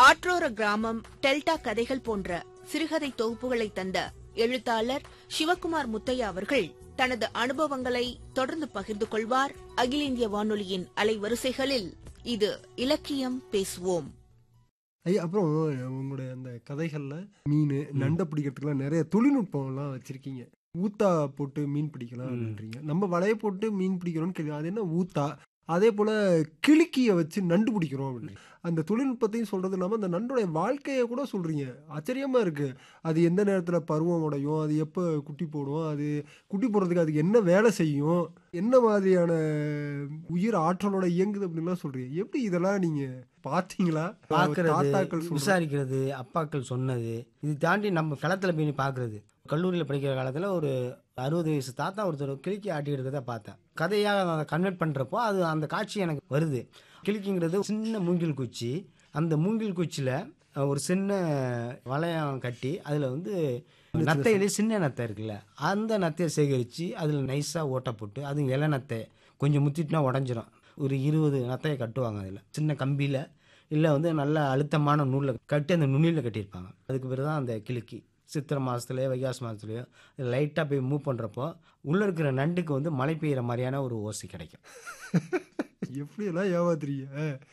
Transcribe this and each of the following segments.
ஆற்றோர கிராமம் டெல்டா கதைகள் போன்ற சிறுகதை தொகுப்புகளை தந்த எழுத்தாளர் சிவகுமார் முத்தையா அவர்கள் தனது அனுபவங்களை தொடர்ந்து பகிர்ந்து கொள்வார் அகில இந்திய வானொலியின் அலைவரிசைகளில் இது இலக்கியம் பேசுவோம் ஐயா அப்புறம் உங்களுடைய அந்த கதைகள்ல மீன் நண்டை பிடிக்கிறதுக்குலாம் நிறைய தொழில்நுட்பம்லாம் வச்சிருக்கீங்க ஊத்தா போட்டு மீன் பிடிக்கலாம் அப்படின்றீங்க நம்ம வலைய போட்டு மீன் பிடிக்கிறோம்னு கேள்வி அது என்ன ஊத்தா அதே போல கிளிக்கிய வச்சு நண்டு பிடிக்கிறோம் அப்படின்னு அந்த தொழில்நுட்பத்தையும் சொல்றது இல்லாம அந்த நண்டுடைய வாழ்க்கையை கூட சொல்றீங்க ஆச்சரியமா இருக்கு அது எந்த நேரத்துல பருவம் உடையும் அது எப்போ குட்டி போடும் அது குட்டி போடுறதுக்கு அதுக்கு என்ன வேலை செய்யும் என்ன மாதிரியான உயிர் ஆற்றலோட இயங்குது அப்படின்லாம் சொல்றீங்க எப்படி இதெல்லாம் நீங்க பாத்தீங்களா பார்க்கறது தாத்தாக்கள் சொல்ற விசாரிக்கிறது அப்பாக்கள் சொன்னது இது தாண்டி நம்ம களத்துல போய் பார்க்கறது கல்லூரியில் படிக்கிற காலத்தில் ஒரு அறுபது வயசு தாத்தா ஒருத்தர் கிளிக்கி ஆட்டிட்டு இருக்கிறத பார்த்தேன் கதையாக அதை கன்வெர்ட் பண்ணுறப்போ அது அந்த காட்சி எனக்கு வருது கிளிக்கிங்கிறது சின்ன மூங்கில் குச்சி அந்த மூங்கில் குச்சியில் ஒரு சின்ன வளையம் கட்டி அதில் வந்து நத்தையிலே சின்ன நத்தை இருக்குல்ல அந்த நத்தையை சேகரித்து அதில் நைஸாக ஓட்டை போட்டு அது இலை நத்தை கொஞ்சம் முத்திட்டுனா உடஞ்சிரும் ஒரு இருபது நத்தையை கட்டுவாங்க அதில் சின்ன கம்பியில் இல்லை வந்து நல்ல அழுத்தமான நூலில் கட்டி அந்த நுனியில் கட்டியிருப்பாங்க அதுக்கு பிறகு தான் அந்த கிளிக்கி சித்திரை மாதத்துலேயோ வைகாசி மாதத்துலேயோ லைட்டாக போய் மூவ் பண்ணுறப்போ உள்ளே இருக்கிற நண்டுக்கு வந்து மழை பெய்கிற மாதிரியான ஒரு ஓசை கிடைக்கும் எப்படி எல்லாம் ஏமாத்துறீங்க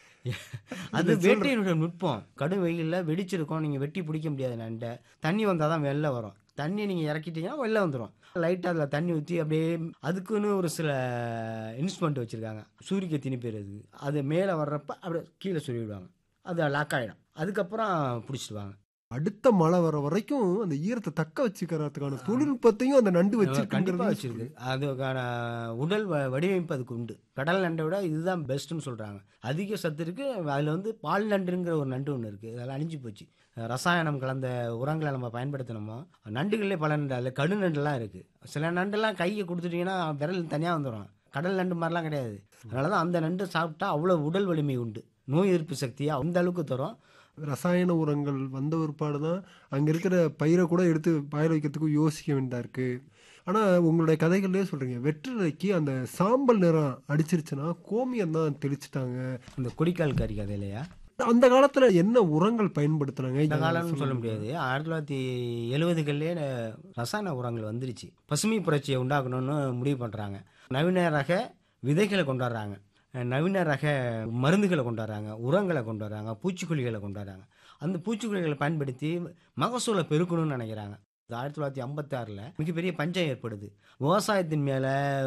அது வேட்டையினுடைய நுட்பம் கடும் வெயிலில் வெடிச்சிருக்கும் நீங்கள் வெட்டி பிடிக்க முடியாது நண்டை தண்ணி வந்தால் தான் வெளில வரும் தண்ணி நீங்கள் இறக்கிட்டீங்கன்னா வெளில வந்துடும் லைட்டாக அதில் தண்ணி ஊற்றி அப்படியே அதுக்குன்னு ஒரு சில இன்ஸ்ட்ருமெண்ட் வச்சுருக்காங்க சூரிய திணி பேர் அது அது மேலே வர்றப்ப அப்படியே கீழே சொல்லிவிடுவாங்க அது லாக் ஆகிடும் அதுக்கப்புறம் பிடிச்சிடுவாங்க அடுத்த மழை வர வரைக்கும் அந்த ஈரத்தை தக்க வச்சுக்கிறதுக்கான தொழில்நுட்பத்தையும் அந்த நண்டு கண்டிப்பாக வச்சிருக்குங்கிறது வச்சிருக்கு அதுக்கான உடல் வ- வடிவமைப்பு அதுக்கு உண்டு கடல் நண்டை விட இதுதான் பெஸ்ட்டுன்னு சொல்கிறாங்க அதிக சத்து இருக்கு அதில் வந்து பால் நண்டுங்கிற ஒரு நண்டு ஒன்று இருக்குது அதெல்லாம் அழிஞ்சு போச்சு ரசாயனம் கலந்த உரங்களை நம்ம பயன்படுத்தினோமோ நண்டுகளே பல நண்டு அதில் கடு நண்டுலாம் இருக்குது சில நண்டெல்லாம் கையை கொடுத்துட்டீங்கன்னா விரல் தனியாக வந்துடும் கடல் நண்டு மாதிரிலாம் கிடையாது அதனால தான் அந்த நண்டு சாப்பிட்டா அவ்வளோ உடல் வலிமை உண்டு நோய் எதிர்ப்பு சக்தியை அந்த அளவுக்கு தரும் ரசாயன உரங்கள் வந்த ஒருபாடு தான் அங்க இருக்கிற பயிரை கூட எடுத்து பயிர் வைக்கிறதுக்கு யோசிக்க வேண்டியதா இருக்கு ஆனா உங்களுடைய கதைகள்லயே சொல்றீங்க வெற்றிலைக்கு அந்த சாம்பல் நிறம் அடிச்சிருச்சுன்னா கோமியம் தான் தெளிச்சிட்டாங்க இந்த கொடிக்கால் கறி கதையிலையா அந்த காலத்துல என்ன உரங்கள் பயன்படுத்தினாங்க இந்த காலம்னு சொல்ல முடியாது ஆயிரத்தி தொள்ளாயிரத்தி எழுபதுகள்லேயே ரசாயன உரங்கள் வந்துருச்சு பசுமை புரட்சியை உண்டாக்கணும்னு முடிவு பண்ணுறாங்க நவீன ரக விதைகளை கொண்டு வர்றாங்க நவீன ரக மருந்துகளை கொண்டு வர்றாங்க உரங்களை கொண்டு வர்றாங்க பூச்சிக்கொல்லிகளை கொண்டு வர்றாங்க அந்த பூச்சிக்கொல்லிகளை பயன்படுத்தி மகசூலை பெருக்கணும்னு நினைக்கிறாங்க இது ஆயிரத்தி தொள்ளாயிரத்தி ஐம்பத்தாறில் மிகப்பெரிய பஞ்சம் ஏற்படுது விவசாயத்தின் மேலே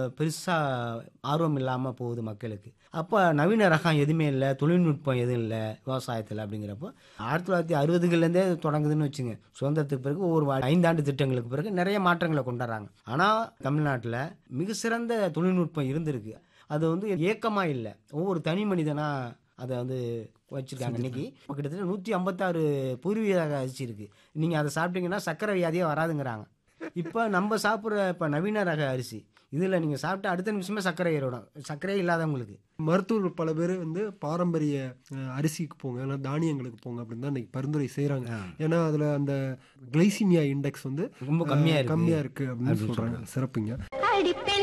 பெருசாக ஆர்வம் இல்லாமல் போகுது மக்களுக்கு அப்போ நவீன ரகம் எதுவுமே இல்லை தொழில்நுட்பம் எதுவும் இல்லை விவசாயத்தில் அப்படிங்கிறப்போ ஆயிரத்தி தொள்ளாயிரத்தி அறுபதுகள்லேருந்தே தொடங்குதுன்னு வச்சுங்க சுதந்திரத்துக்கு பிறகு ஒரு வா- ஐந்தாண்டு திட்டங்களுக்கு பிறகு நிறைய மாற்றங்களை கொண்டாடுறாங்க ஆனால் தமிழ்நாட்டில் மிக சிறந்த தொழில்நுட்பம் இருந்திருக்கு அது வந்து ஏக்கமாக இல்லை ஒவ்வொரு தனி மனிதனாக அதை வந்து வச்சிருக்காங்க இன்னைக்கு கிட்டத்தட்ட நூற்றி ஐம்பத்தாறு பூர்வீக அரிசி இருக்கு நீங்கள் அதை சாப்பிட்டீங்கன்னா சர்க்கரை வியாதியே வராதுங்கிறாங்க இப்போ நம்ம சாப்பிட்ற இப்போ நவீன ரக அரிசி இதில் நீங்கள் சாப்பிட்டா அடுத்த நிமிஷமே சர்க்கரை ஏறிடும் சர்க்கரையே இல்லாதவங்களுக்கு மருத்துவர்கள் பல பேர் வந்து பாரம்பரிய அஹ், அரிசிக்கு போங்க இல்ல தானியங்களுக்கு போங்க அப்படின்னு தான் இன்னைக்கு பரிந்துரை செய்றாங்க ஏன்னா அதுல அந்த கிளைசிமியா இண்டெக்ஸ் வந்து ரொம்ப கம்மியாக அஹ், இருக்கு கம்மியா இருக்கு அப்படின்னு சொல்றாங்க சிறப்புங்க அடிப்பே